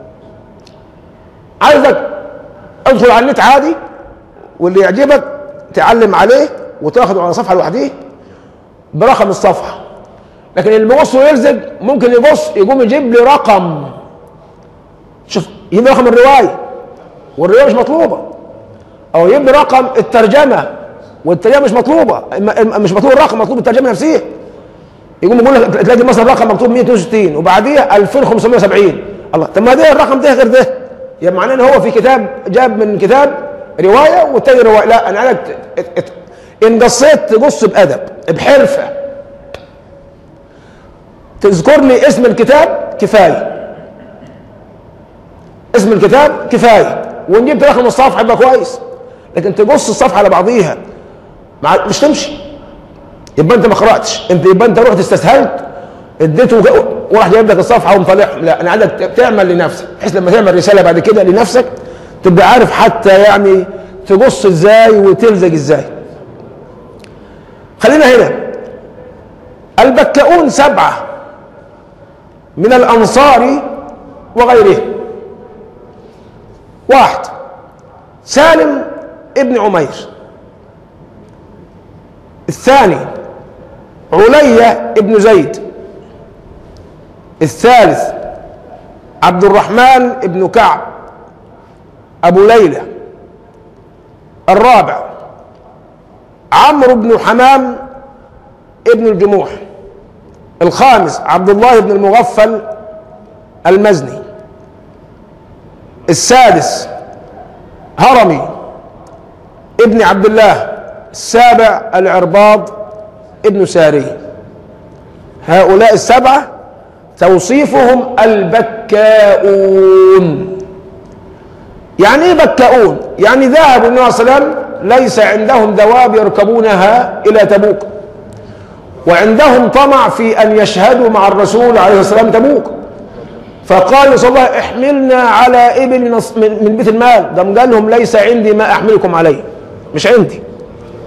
عايزك ادخل على النت عادي واللي يعجبك تعلم عليه وتاخده على صفحه لوحديه برقم الصفحه لكن اللي بيبص ويلزق ممكن يبص يقوم يجيب لي رقم شوف يجيب رقم الروايه والروايه مش مطلوبه او يجيب لي رقم الترجمه والترجمه مش مطلوبه إما- إما مش مطلوب الرقم مطلوب الترجمه نفسها يقوم يقول لك تلاقي مثلا رقم مكتوب 162 وبعديها 2570 الله طب ما ده الرقم ده غير ده يعني معناه ان هو في كتاب جاب من كتاب روايه والتاني روايه لا انا عايزك ت- ت- ت- ان قصيت تقص بادب بحرفه تذكر لي اسم الكتاب كفايه اسم الكتاب كفايه وان جبت رقم الصفحه يبقى كويس لكن تقص الصفحه على بعضيها مع مش تمشي يبقى انت ما قراتش انت يبقى انت رحت استسهلت اديته وج- وراح جايب لك الصفحه ومطلع لا انا عايزك ت- تعمل لنفسك بحيث لما تعمل رساله بعد كده لنفسك تبقى عارف حتى يعني تقص ازاي وتلزق ازاي خلينا هنا البكاؤون سبعه من الانصار وغيرهم واحد سالم ابن عمير الثاني علية ابن زيد الثالث عبد الرحمن ابن كعب أبو ليلى الرابع عمرو بن حمام ابن الجموح الخامس عبد الله بن المغفل المزني السادس هرمي ابن عبد الله السابع العرباض ابن ساري هؤلاء السبعة توصيفهم البكاؤون يعني ايه بكاؤون يعني ذهبوا النبي صلى الله عليه وسلم ليس عندهم دواب يركبونها الى تبوك وعندهم طمع في ان يشهدوا مع الرسول عليه الصلاه والسلام تبوك فقال صلى الله عليه وسلم احملنا على ابل نص- من من بيت المال ده قال لهم ليس عندي ما احملكم عليه مش عندي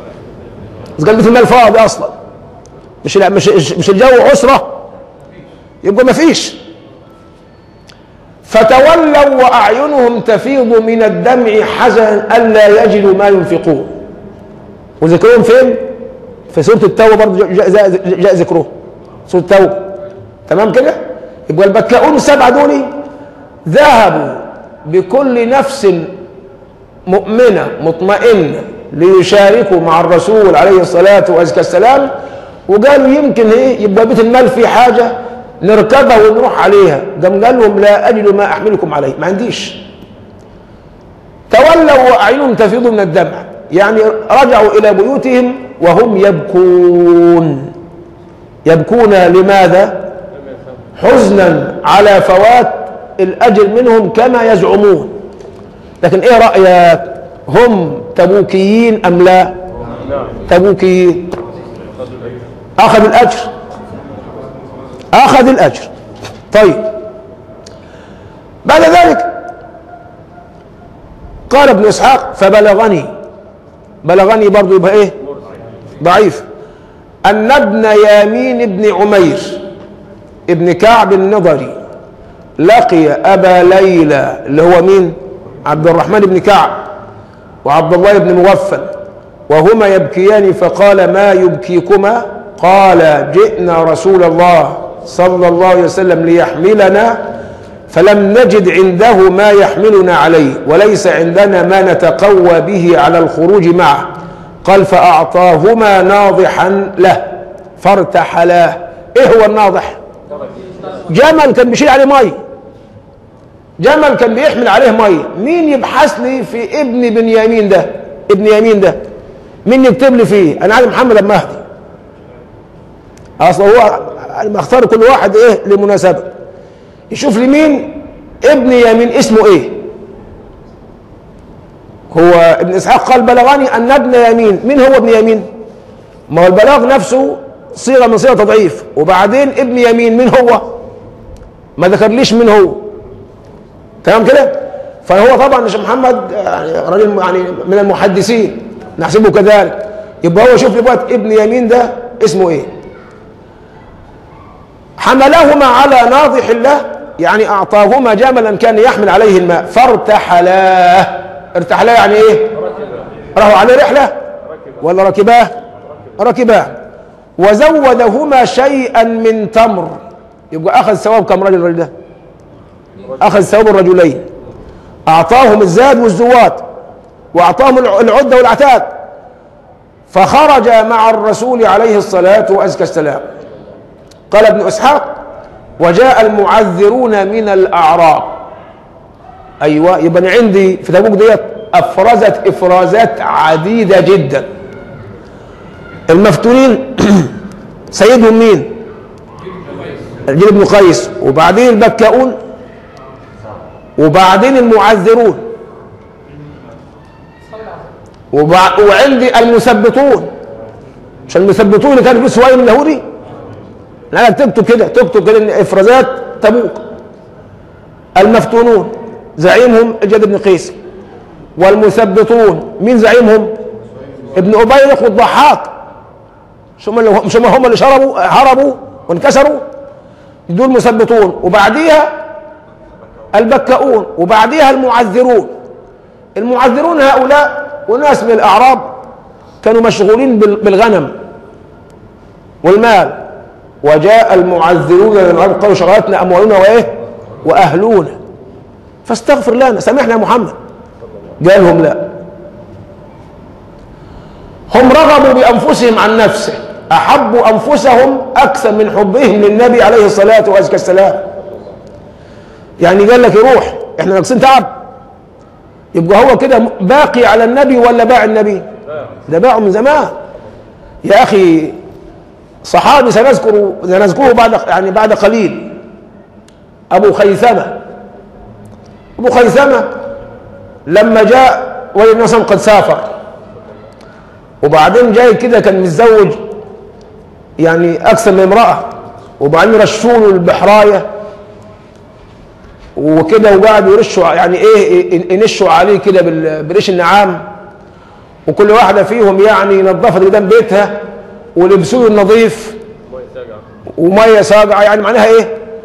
بس قال بيت المال فاضي اصلا مش لا مش مش الجو عسره يبقى ما فيش فتولوا وأعينهم تفيض من الدمع حزنا ألا يجدوا ما ينفقون وذكرهم فين؟ في سورة التوبة برضه جاء, جاء, جاء ذكره سورة التوبة تمام كده؟ يبقى البكاؤون السبعة دول ذهبوا بكل نفس مؤمنة مطمئنة ليشاركوا مع الرسول عليه الصلاة والسلام وقالوا يمكن ايه يبقى بيت المال في حاجة نركبها ونروح عليها قام قال لهم لا أجد ما أحملكم عليه ما عنديش تولوا وأعينهم تفيض من الدمع يعني رجعوا إلى بيوتهم وهم يبكون يبكون لماذا حزنا على فوات الأجر منهم كما يزعمون لكن ايه رأيك هم تبوكيين أم لا تبوكيين أخذ الأجر أخذ الأجر طيب بعد ذلك قال ابن إسحاق فبلغني بلغني برضو يبقى إيه ضعيف أن ابن يامين بن عمير ابن كعب النضري لقي أبا ليلى اللي هو مين عبد الرحمن بن كعب وعبد الله بن مغفل وهما يبكيان فقال ما يبكيكما قال جئنا رسول الله صلى الله عليه وسلم ليحملنا فلم نجد عنده ما يحملنا عليه وليس عندنا ما نتقوى به على الخروج معه قال فأعطاهما ناضحا له فارتحلاه ايه هو الناضح جمل كان بيشيل عليه مي جمل كان بيحمل عليه مي مين يبحث لي في ابن بنيامين ده ابن يمين ده مين يكتب لي فيه انا عايز محمد بن مهدي اصل هو انا اختار كل واحد ايه لمناسبه يشوف لي مين ابن يمين اسمه ايه هو ابن اسحاق قال بلغني ان ابن يمين مين هو ابن يمين ما هو البلاغ نفسه صيغه من صيغ تضعيف وبعدين ابن يمين مين هو ما ذكرليش مين هو تمام كده فهو طبعا يا شيخ محمد يعني راجل يعني من المحدثين نحسبه كذلك يبقى هو شوف لي بقى ابن يمين ده اسمه ايه حملهما على ناضح الله يعني اعطاهما جملا كان يحمل عليه الماء فارتحلاه ارتحلاه يعني ايه راحوا عليه رحله ولا ركباه ركباه وزودهما شيئا من تمر يبقى اخذ ثواب كم رجل الرجل ده اخذ ثواب الرجلين اعطاهم الزاد والزوات واعطاهم العده والعتاد فخرج مع الرسول عليه الصلاه وازكى السلام قال ابن اسحاق وجاء المعذرون من الاعراب ايوه يبقى أنا عندي في تبوك ديت افرزت افرازات عديده جدا المفتونين سيدهم مين الجيل بن قيس وبعدين البكاؤون وبعدين المعذرون وبع... وعندي المثبتون مش المثبتون اللي كانوا في سويم اليهودي لا تكتب كده تكتب كده ان افرازات تبوك المفتونون زعيمهم الجد بن قيس والمثبتون مين زعيمهم ابن أبيرق والضحاك مش هم اللي مش هم اللي شربوا هربوا وانكسروا دول مثبتون وبعديها البكاؤون وبعديها المعذرون المعذرون هؤلاء وناس من الأعراب كانوا مشغولين بالغنم والمال وجاء المعذرون من العرب قالوا شغلتنا أموالنا وإيه وأهلونا فاستغفر لنا سامحنا يا محمد قال لهم لا هم رغبوا بأنفسهم عن نفسه أحبوا أنفسهم أكثر من حبهم للنبي عليه الصلاة والسلام يعني قال لك يروح احنا ناقصين تعب يبقى هو كده باقي على النبي ولا باع النبي ده باعه من زمان يا أخي صحابي سنذكر سنذكره بعد يعني بعد قليل أبو خيثمة أبو خيثمة لما جاء والنبي صلى قد سافر وبعدين جاي كده كان متزوج يعني أكثر من امرأة وبعدين رشوا له البحراية وكده وقعد يرشوا يعني ايه ينشوا عليه كده بريش النعام وكل واحدة فيهم يعني نظفت قدام بيتها ولبسوه النظيف ومية ساقعة يعني معناها ايه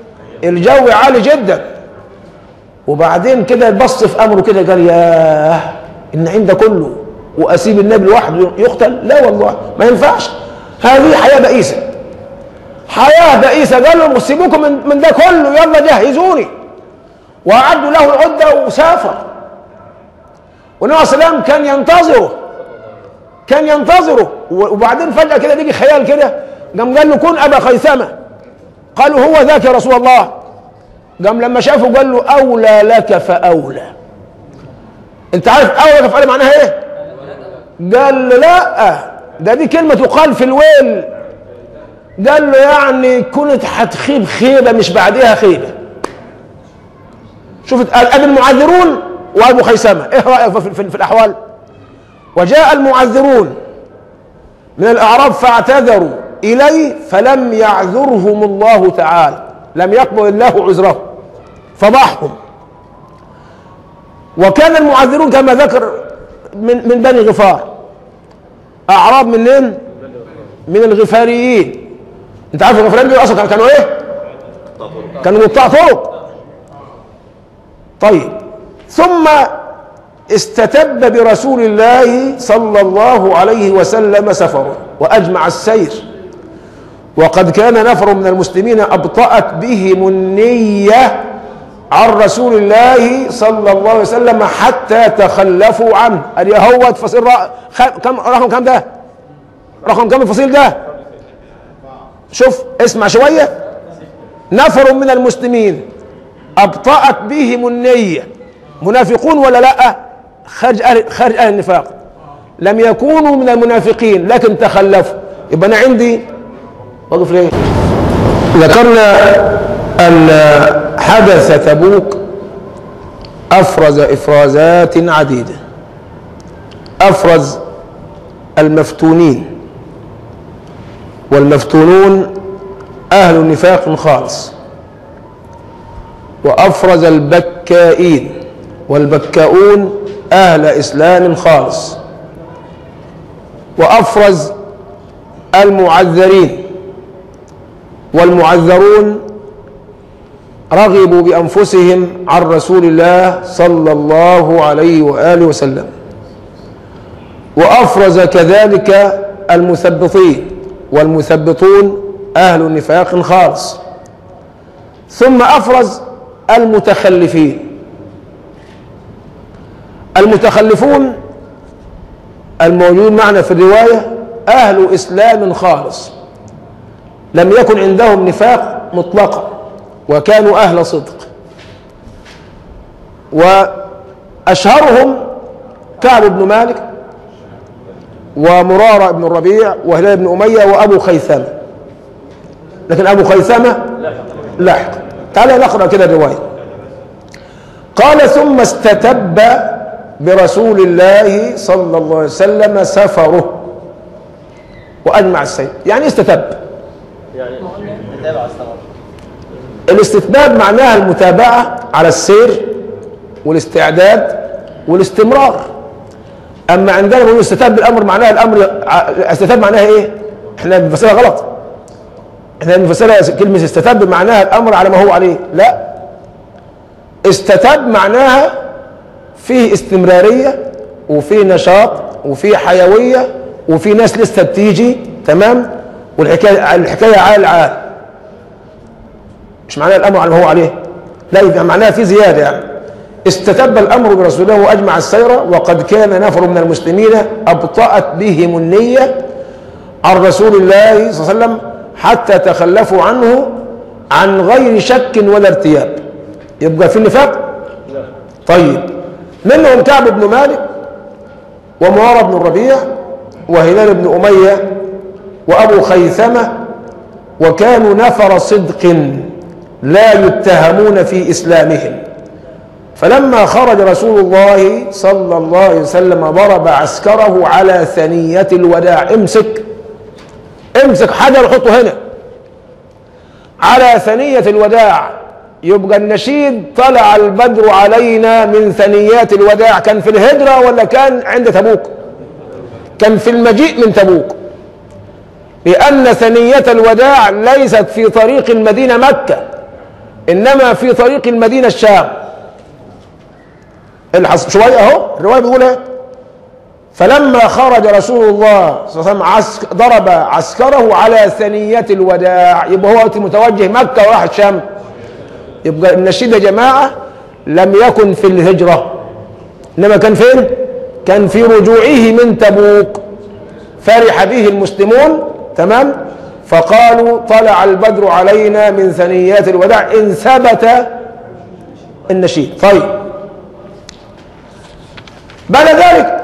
الجو عالي جدا وبعدين كده بص في امره كده قال ياه النعيم ده كله واسيب النبي لوحده يقتل لا والله ما ينفعش هذه حياه بئيسه حياه بئيسه قال لهم سيبوكم من, من ده كله يلا جهزوني واعدوا له العده وسافر والنبي صلى الله عليه وسلم كان ينتظره كان ينتظره وبعدين فجاه كده بيجي خيال كده قام قال له كن ابا خيثمه قالوا هو ذاك يا رسول الله قام لما شافه قال له اولى لك فاولى انت عارف اولى لك فاولى معناها ايه قال له لا ده دي كلمه تقال في الويل قال له يعني كنت هتخيب خيبه مش بعدها خيبه شوف ادي المعذرون وابو خيثمه ايه رايك في, في, في الاحوال وجاء المعذرون من الاعراب فاعتذروا اليه فلم يعذرهم الله تعالى لم يقبل الله عذره فضحهم وكان المعذرون كما ذكر من من بني غفار اعراب منين من الغفاريين انت عارف الغفاريين دول اصلا كانوا ايه كانوا قطاع طرق طيب ثم استتب برسول الله صلى الله عليه وسلم سفره واجمع السير وقد كان نفر من المسلمين ابطات بهم النيه عن رسول الله صلى الله عليه وسلم حتى تخلفوا عنه ادي اهوت فصيل را... خ... كم رقم كم ده رقم كم الفصيل ده شوف اسمع شويه نفر من المسلمين ابطات بهم النيه منافقون ولا لا خارج أهل خارج اهل النفاق لم يكونوا من المنافقين لكن تخلفوا يبقى انا عندي واقف ليه ذكرنا ان حدث تبوك افرز افرازات عديده افرز المفتونين والمفتونون اهل نفاق خالص وافرز البكائين والبكاؤون اهل اسلام خالص وافرز المعذرين والمعذرون رغبوا بانفسهم عن رسول الله صلى الله عليه واله وسلم وافرز كذلك المثبطين والمثبطون اهل نفاق خالص ثم افرز المتخلفين المتخلفون الموجود معنا في الروايه اهل اسلام خالص لم يكن عندهم نفاق مطلقا وكانوا اهل صدق واشهرهم كعب بن مالك ومرارة بن الربيع وهلال بن أمية وأبو خيثمة لكن أبو خيثمة لاحق تعال نقرأ كده الرواية قال ثم استتب برسول الله صلى الله عليه وسلم سفره وأجمع السير يعني استتب يعني متابعة استمر الاستتباب معناها المتابعة على السير والاستعداد والاستمرار اما عندنا بنقول استتاب بالامر معناها الامر استتاب معناها ايه؟ احنا بنفسرها غلط احنا بنفسرها كلمه استتاب معناها الامر على ما هو عليه لا استتاب معناها فيه استمراريه وفيه نشاط وفيه حيويه وفي ناس لسه بتيجي تمام والحكايه الحكايه عال عال مش معناها الامر على ما هو عليه لا يبقى معناها في زياده يعني استتب الامر برسول الله واجمع السير وقد كان نفر من المسلمين ابطات بهم النيه عن رسول الله صلى الله عليه وسلم حتى تخلفوا عنه عن غير شك ولا ارتياب يبقى في النفاق طيب منهم كعب بن مالك ومعار بن الربيع وهلال بن اميه وابو خيثمه وكانوا نفر صدق لا يتهمون في اسلامهم فلما خرج رسول الله صلى الله عليه وسلم ضرب عسكره على ثنية الوداع امسك امسك حجر حطه هنا على ثنية الوداع يبقى النشيد طلع البدر علينا من ثنيات الوداع كان في الهجرة ولا كان عند تبوك كان في المجيء من تبوك لأن ثنية الوداع ليست في طريق المدينة مكة إنما في طريق المدينة الشام الحص... شوية أهو الرواية بيقول إيه فلما خرج رسول الله صلى الله عليه وسلم عسك... ضرب عسكره على ثنية الوداع يبقى هو وقت متوجه مكة وراح الشام يبقى النشيد يا جماعة لم يكن في الهجرة إنما كان فين؟ كان في رجوعه من تبوك فرح به المسلمون تمام فقالوا طلع البدر علينا من ثنيات الوداع إن ثبت النشيد طيب بعد ذلك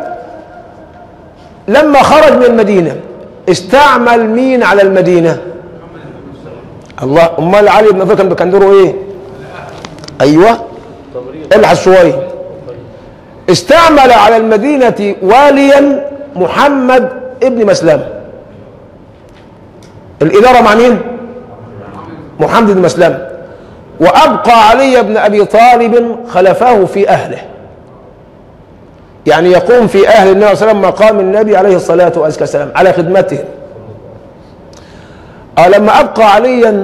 لما خرج من المدينة استعمل مين على المدينة الله امال علي بن ابي طالب كان دوره ايه ايوه الحس شويه استعمل على المدينة واليا محمد ابن مسلمة الإدارة مع مين؟ محمد بن مسلمة وأبقى علي بن أبي طالب خلفه في أهله يعني يقوم في أهل النبي صلى الله عليه وسلم مقام النبي عليه الصلاة والسلام على خدمته أه لما أبقى عليا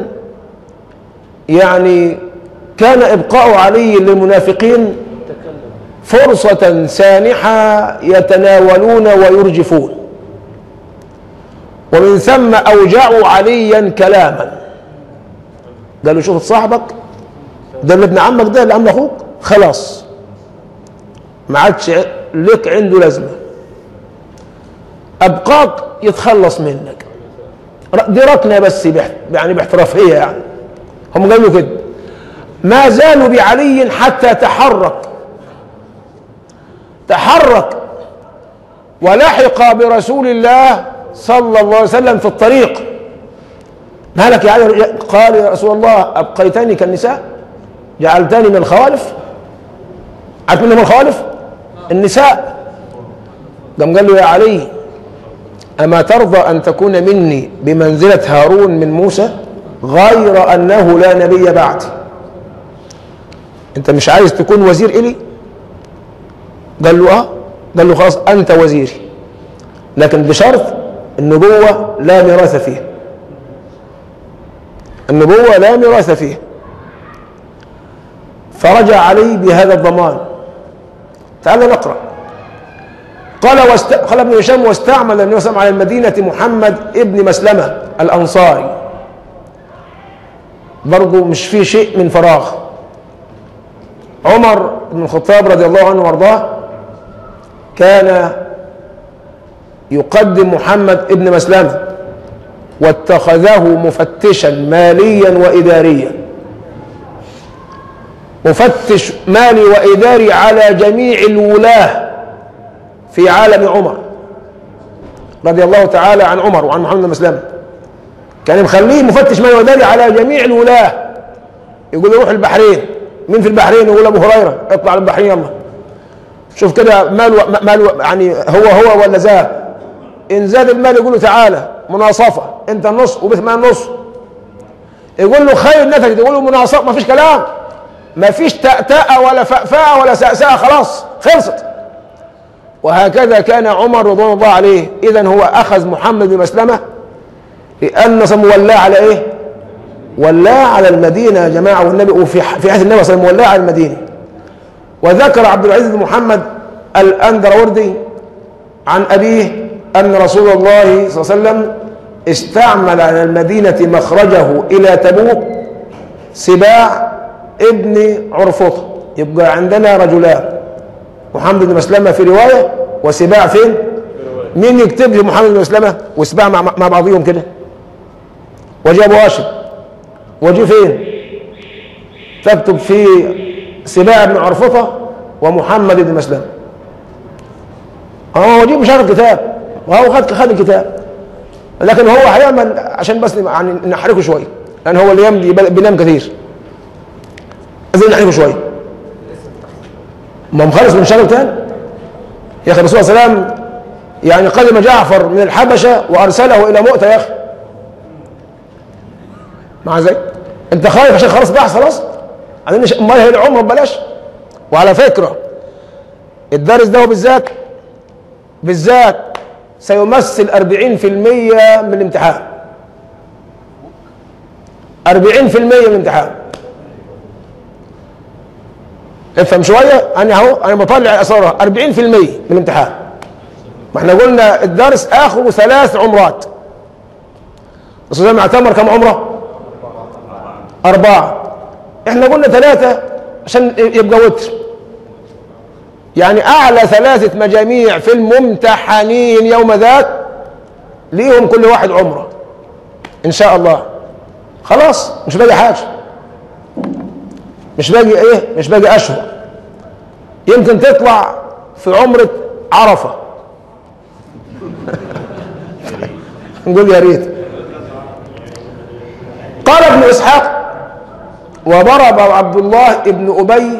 يعني كان إبقاء علي للمنافقين فرصة سانحة يتناولون ويرجفون ومن ثم أوجعوا عليا كلاما قالوا شوف صاحبك ده اللي ابن عمك ده اللي عم أخوك خلاص ما عادش لك عنده لازمة أبقاك يتخلص منك دي ركنة بس بح يعني باحترافية يعني هم قالوا كده ما زالوا بعلي حتى تحرك تحرك ولحق برسول الله صلى الله عليه وسلم في الطريق مالك يا علي قال يا رسول الله أبقيتني كالنساء جعلتني من الخوالف عارف من الخوالف النساء قام قال له يا علي أما ترضى أن تكون مني بمنزلة هارون من موسى غير أنه لا نبي بعد أنت مش عايز تكون وزير إلي قال له اه قال له خلاص انت وزيري لكن بشرط النبوة لا ميراث فيها النبوة لا ميراث فيها فرجع علي بهذا الضمان تعال نقرأ قال واست... قال ابن هشام واستعمل النبي صلى الله عليه وسلم على المدينة محمد ابن مسلمة الأنصاري برضه مش في شيء من فراغ عمر بن الخطاب رضي الله عنه وارضاه كان يقدم محمد ابن مسلمة واتخذه مفتشا ماليا وإداريا مفتش مالي وإداري على جميع الولاة في عالم عمر رضي الله تعالى عن عمر وعن محمد بن مسلمة كان مخليه مفتش مالي وإداري على جميع الولاة يقول له روح البحرين مين في البحرين يقول ابو هريره اطلع البحرين يلا شوف كده مال و... مال و... يعني هو هو ولا زاد ان زاد المال يقول له تعالى مناصفه انت النص وبثمان النص يقول له خير نتجت يقول له مناصفه ما فيش كلام ما فيش تأتأة ولا فأفاء ولا سأساء خلاص خلصت وهكذا كان عمر رضوان الله عليه اذا هو اخذ محمد بن مسلمه لان ولاه على ايه ولاه على المدينه يا جماعه والنبي وفي في عهد النبي صلى الله عليه وسلم ولاه على المدينه وذكر عبد العزيز بن محمد الاندروردي عن ابيه ان رسول الله صلى الله عليه وسلم استعمل على المدينه مخرجه الى تبوك سباع ابن عرفطه يبقى عندنا رجلان محمد بن مسلمه في روايه وسباع فين؟ مين يكتب لي محمد بن مسلمه وسباع مع, مع بعضهم كده؟ وجه ابو هاشم وجه فين؟ تكتب في سباع بن عرفطه ومحمد بن مسلمه هو وجيه مش عارف الكتاب وهو خد خد الكتاب لكن هو هيعمل عشان بس يعني نحركه شويه لان هو الايام دي بينام كثير عايزين نحركه شويه ما مخلص من شغل تاني يا اخي الرسول صلى الله عليه وسلم يعني قدم جعفر من الحبشه وارسله الى مؤتة يا اخي مع ذلك انت خايف عشان خلاص بحث خلاص عايزين امال هي العمر ببلاش وعلى فكره الدرس ده بالذات بالذات سيمثل 40% من الامتحان 40% من الامتحان افهم شويه انا اهو انا بطلع اثارها 40% من الامتحان ما احنا قلنا الدرس اخره ثلاث عمرات الرسول صلى الله عليه وسلم اعتمر كم عمره؟ أربعة احنا قلنا ثلاثة عشان يبقى وتر يعني أعلى ثلاثة مجاميع في الممتحنين يوم ذاك ليهم كل واحد عمرة إن شاء الله خلاص مش باقي حاجة مش باقي إيه مش باقي أشهر يمكن تطلع في عمرة عرفة نقول يا ريت قال ابن إسحاق وضرب عبد الله ابن أبي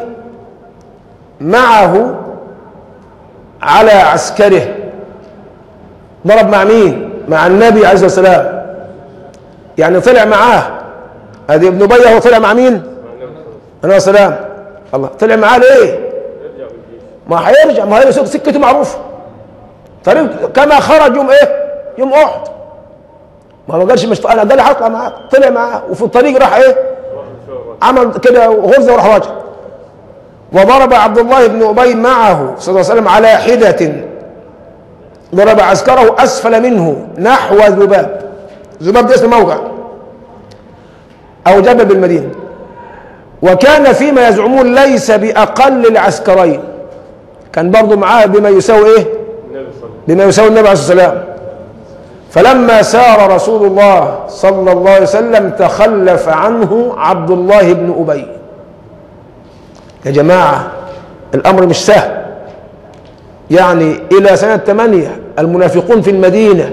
معه على عسكره ضرب مع مين مع النبي عليه الصلاة والسلام يعني طلع معاه هذه ابن أبي هو طلع مع مين عليه السلام الله طلع معاه ليه ما هيرجع ما هي سكته معروفة طريق كما خرج يوم ايه يوم احد ما هو قالش مش انا قال هطلع معاك طلع معاه وفي الطريق راح ايه عمل كده غرزه وراح واجه وضرب عبد الله بن ابي معه صلى الله عليه وسلم على حده ضرب عسكره اسفل منه نحو ذباب ذباب ده اسم موقع او جبل بالمدينه وكان فيما يزعمون ليس باقل العسكرين كان برضه معاه بما يساوي ايه بما يساوي النبي عليه الصلاه والسلام فلما سار رسول الله صلى الله عليه وسلم تخلف عنه عبد الله بن أبي يا جماعة الأمر مش سهل يعني إلى سنة ثمانية المنافقون في المدينة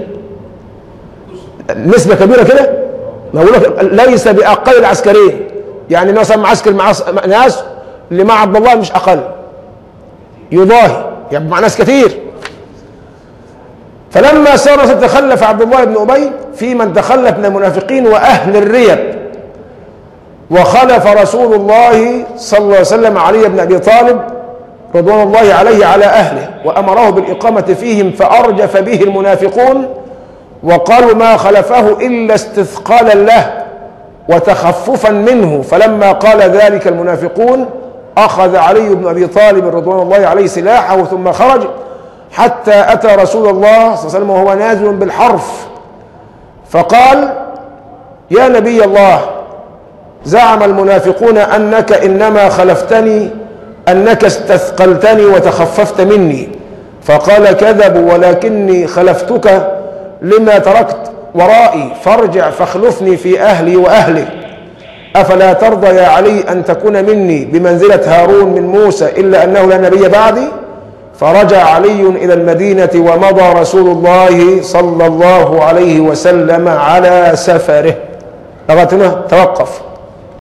نسبة كبيرة كده ما أقول لك ليس بأقل العسكريين يعني مثلا معسكر مع ناس اللي مع عبد الله مش أقل يضاهي يعني مع ناس كثير فلما سار تخلف عبد الله بن أبي في من تخلف من المنافقين وأهل الريب وخلف رسول الله صلى الله عليه وسلم علي بن أبي طالب رضوان الله عليه على أهله وأمره بالإقامة فيهم فأرجف به المنافقون وقالوا ما خلفه إلا استثقالا له وتخففا منه فلما قال ذلك المنافقون أخذ علي بن أبي طالب رضوان الله عليه سلاحه ثم خرج حتى أتى رسول الله صلى الله عليه وسلم وهو نازل بالحرف فقال يا نبي الله زعم المنافقون أنك إنما خلفتني أنك استثقلتني وتخففت مني فقال كذبوا ولكني خلفتك لما تركت ورائي فارجع فاخلفني في أهلي وأهلك أفلا ترضى يا علي أن تكون مني بمنزلة هارون من موسى إلا أنه لا نبي بعدي فرجع علي إلى المدينة ومضى رسول الله صلى الله عليه وسلم على سفره لغاية هنا توقف